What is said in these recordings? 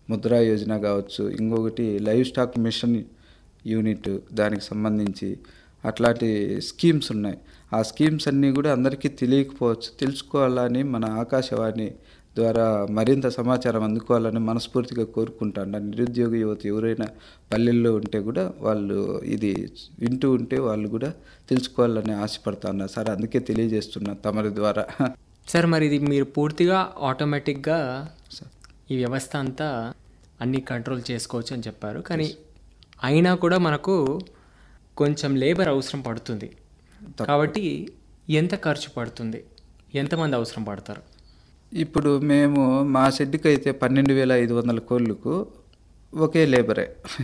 ముద్రా యోజన కావచ్చు ఇంకొకటి live stock machine unit దానికి సంబంధించి అట్లాంటి స్కీమ్స్ ఉన్నాయి ఆ స్కీమ్స్ అన్నీ కూడా అందరికీ తెలియకపోవచ్చు తెలుసుకోవాలని మన ఆకాశవాణి ద్వారా మరింత సమాచారం అందుకోవాలని మనస్ఫూర్తిగా కోరుకుంటాను నిరుద్యోగ యువత ఎవరైనా పల్లెల్లో ఉంటే కూడా వాళ్ళు ఇది వింటూ ఉంటే వాళ్ళు కూడా తెలుసుకోవాలని ఆశపడుతున్నారు సార్ అందుకే తెలియజేస్తున్నా తమరి ద్వారా సార్ మరి ఇది మీరు పూర్తిగా ఆటోమేటిక్గా ఈ వ్యవస్థ అంతా అన్ని కంట్రోల్ చేసుకోవచ్చు అని చెప్పారు కానీ అయినా కూడా మనకు కొంచెం లేబర్ అవసరం పడుతుంది కాబట్టి ఎంత ఖర్చు పడుతుంది ఎంతమంది అవసరం పడతారు ఇప్పుడు మేము మా షెడ్కి అయితే పన్నెండు వేల ఐదు వందల కోళ్ళకు ఒకే లేబరే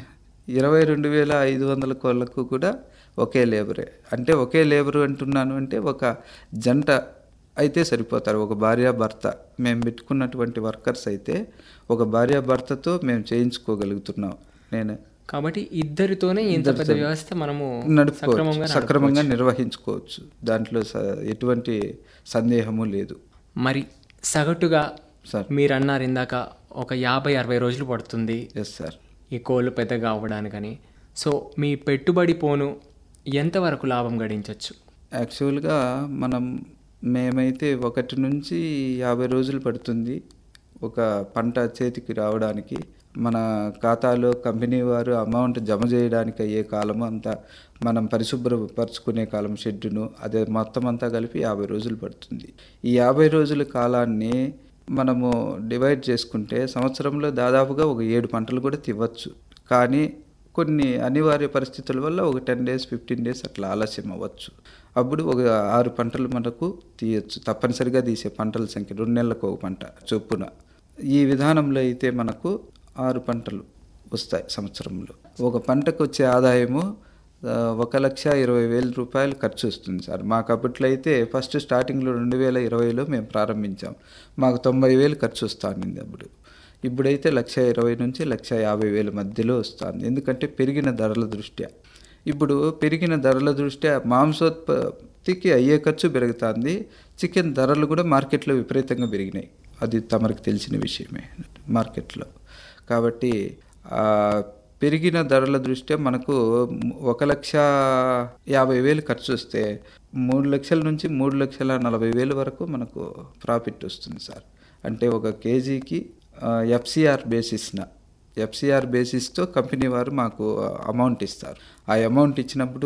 ఇరవై రెండు వేల ఐదు వందల కోళ్ళకు కూడా ఒకే లేబరే అంటే ఒకే లేబరు అంటున్నాను అంటే ఒక జంట అయితే సరిపోతారు ఒక భార్య భర్త మేము పెట్టుకున్నటువంటి వర్కర్స్ అయితే ఒక భార్య భర్తతో మేము చేయించుకోగలుగుతున్నాం నేను కాబట్టి ఇద్దరితోనే ఇంత పెద్ద వ్యవస్థ మనము నడుపుకోవచ్చు సక్రమంగా సక్రమంగా నిర్వహించుకోవచ్చు దాంట్లో స- ఎటువంటి సందేహము లేదు మరి సగటుగా సార్ మీరు అన్నారు ఇందాక ఒక యాభై అరవై రోజులు పడుతుంది ఎస్ సార్ ఈ కోళ్ళు పెద్దగా అవ్వడానికని సో మీ పెట్టుబడి పోను ఎంతవరకు లాభం గడించవచ్చు యాక్చువల్గా మనం మేమైతే ఒకటి నుంచి యాభై రోజులు పడుతుంది ఒక పంట చేతికి రావడానికి మన ఖాతాలో కంపెనీ వారు అమౌంట్ జమ చేయడానికి అయ్యే కాలము అంతా మనం పరిశుభ్రపరచుకునే కాలం షెడ్డును అదే మొత్తం అంతా కలిపి యాభై రోజులు పడుతుంది ఈ యాభై రోజుల కాలాన్ని మనము డివైడ్ చేసుకుంటే సంవత్సరంలో దాదాపుగా ఒక ఏడు పంటలు కూడా తివ్వచ్చు కానీ కొన్ని అనివార్య పరిస్థితుల వల్ల ఒక టెన్ డేస్ ఫిఫ్టీన్ డేస్ అట్లా ఆలస్యం అవ్వచ్చు అప్పుడు ఒక ఆరు పంటలు మనకు తీయచ్చు తప్పనిసరిగా తీసే పంటల సంఖ్య రెండు నెలలకు ఒక పంట చొప్పున ఈ విధానంలో అయితే మనకు ఆరు పంటలు వస్తాయి సంవత్సరంలో ఒక పంటకు వచ్చే ఆదాయము ఆ, ఒక లక్ష ఇరవై వేల రూపాయలు ఖర్చు వస్తుంది సార్ మాకు అప్పట్లో అయితే ఫస్ట్ స్టార్టింగ్లో రెండు వేల ఇరవైలో మేము ప్రారంభించాం మాకు తొంభై వేలు ఖర్చు వస్తుంది అప్పుడు ఇప్పుడైతే లక్ష ఇరవై నుంచి లక్ష యాభై వేల మధ్యలో వస్తుంది ఎందుకంటే పెరిగిన ధరల దృష్ట్యా ఇప్పుడు పెరిగిన ధరల దృష్ట్యా మాంసోత్పత్తికి అయ్యే ఖర్చు పెరుగుతుంది చికెన్ ధరలు కూడా మార్కెట్లో విపరీతంగా పెరిగినాయి అది తమరికి తెలిసిన విషయమే మార్కెట్లో కాబట్టి ఆ పెరిగిన ధరల దృష్ట్యా మనకు ఒక లక్ష యాభై వేలు ఖర్చు వస్తే మూడు లక్షల నుంచి మూడు లక్షల నలభై వేలు వరకు మనకు ప్రాఫిట్ వస్తుంది సార్ అంటే ఒక కేజీకి ఎఫ్సిఆర్ బేసిస్న ఎఫ్సిఆర్ బేసిస్తో కంపెనీ వారు మాకు అమౌంట్ ఇస్తారు ఆ అమౌంట్ ఇచ్చినప్పుడు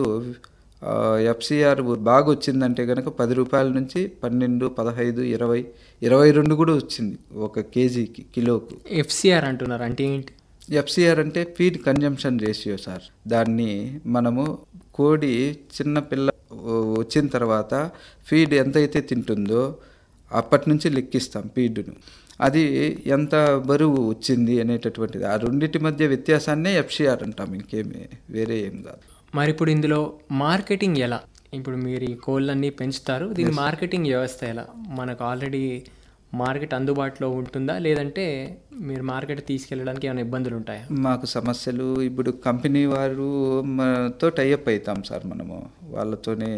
ఎఫ్సిఆర్ బాగా వచ్చిందంటే కనుక పది రూపాయల నుంచి పన్నెండు పదహైదు ఇరవై ఇరవై రెండు కూడా వచ్చింది ఒక కేజీకి కిలోకు ఎఫ్సిఆర్ అంటున్నారు అంటే ఏంటి ఎఫ్సిఆర్ అంటే ఫీడ్ కన్జంప్షన్ రేషియో సార్ దాన్ని మనము కోడి చిన్న పిల్ల వచ్చిన తర్వాత ఫీడ్ ఎంతైతే తింటుందో అప్పటి నుంచి లెక్కిస్తాం ఫీడ్ను అది ఎంత బరువు వచ్చింది అనేటటువంటిది ఆ రెండింటి మధ్య వ్యత్యాసాన్నే ఎఫ్సిఆర్ అంటాం ఇంకేమి వేరే ఏం కాదు మరి ఇప్పుడు ఇందులో మార్కెటింగ్ ఎలా ఇప్పుడు మీరు ఈ కోళ్ళన్నీ పెంచుతారు దీని మార్కెటింగ్ వ్యవస్థ ఎలా మనకు ఆల్రెడీ మార్కెట్ అందుబాటులో ఉంటుందా లేదంటే మీరు మార్కెట్ తీసుకెళ్ళడానికి ఏమైనా ఇబ్బందులు ఉంటాయా మాకు సమస్యలు ఇప్పుడు కంపెనీ వారు తో టైఅప్ అవుతాం సార్ మనము వాళ్ళతోనే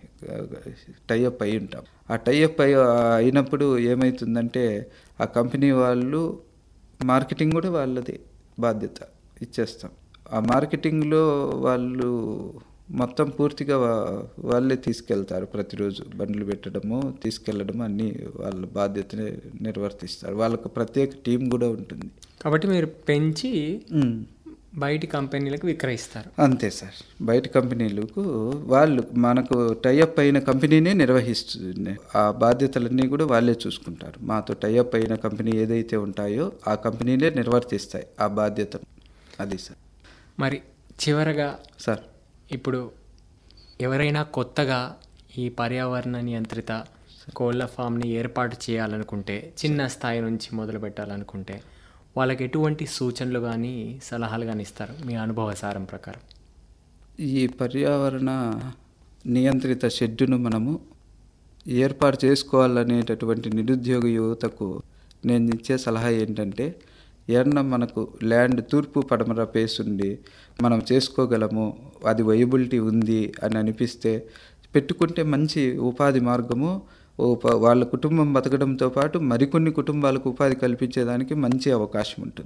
టైఅప్ అయి ఉంటాం ఆ టైఅప్ అయి అయినప్పుడు ఏమవుతుందంటే ఆ కంపెనీ వాళ్ళు మార్కెటింగ్ కూడా వాళ్ళది బాధ్యత ఇచ్చేస్తాం ఆ మార్కెటింగ్లో వాళ్ళు మొత్తం పూర్తిగా వా- వాళ్ళే తీసుకెళ్తారు ప్రతిరోజు బండ్లు పెట్టడము తీసుకెళ్ళడము అన్నీ వాళ్ళ బాధ్యతనే నిర్వర్తిస్తారు వాళ్ళకు ప్రత్యేక టీం కూడా ఉంటుంది కాబట్టి మీరు పెంచి ఉమ్. బయటి కంపెనీలకు విక్రయిస్తారు అంతే సార్ బయట కంపెనీలకు వాళ్ళు మనకు టైఅప్ అయిన కంపెనీనే నిర్వహిస్తుంది ఆ బాధ్యతలన్నీ కూడా వాళ్ళే చూసుకుంటారు మాతో టైఅప్ అయిన కంపెనీ ఏదైతే ఉంటాయో ఆ కంపెనీనే నిర్వర్తిస్తాయి ఆ బాధ్యతను అది సార్ మరి చివరగా సార్ ఇప్పుడు ఎవరైనా కొత్తగా ఈ పర్యావరణ నియంత్రిత కోళ్ళ ఫామ్ని ఏర్పాటు చేయాలనుకుంటే చిన్న స్థాయి నుంచి మొదలు పెట్టాలనుకుంటే వాళ్ళకి ఎటువంటి సూచనలు కానీ సలహాలు కానీ ఇస్తారు మీ అనుభవ సారం ప్రకారం ఈ పర్యావరణ నియంత్రిత షెడ్డును మనము ఏర్పాటు చేసుకోవాలనేటటువంటి నిరుద్యోగ యువతకు నేను ఇచ్చే సలహా ఏంటంటే ఏమన్నా మనకు ల్యాండ్ తూర్పు పడమర పేస్ ఉండి మనం చేసుకోగలము అది వైబిలిటీ ఉంది అని అనిపిస్తే పెట్టుకుంటే మంచి ఉపాధి మార్గము ఉప- వాళ్ళ కుటుంబం బతకడంతో పాటు మరికొన్ని కుటుంబాలకు ఉపాధి కల్పించేదానికి మంచి అవకాశం ఉంటుంది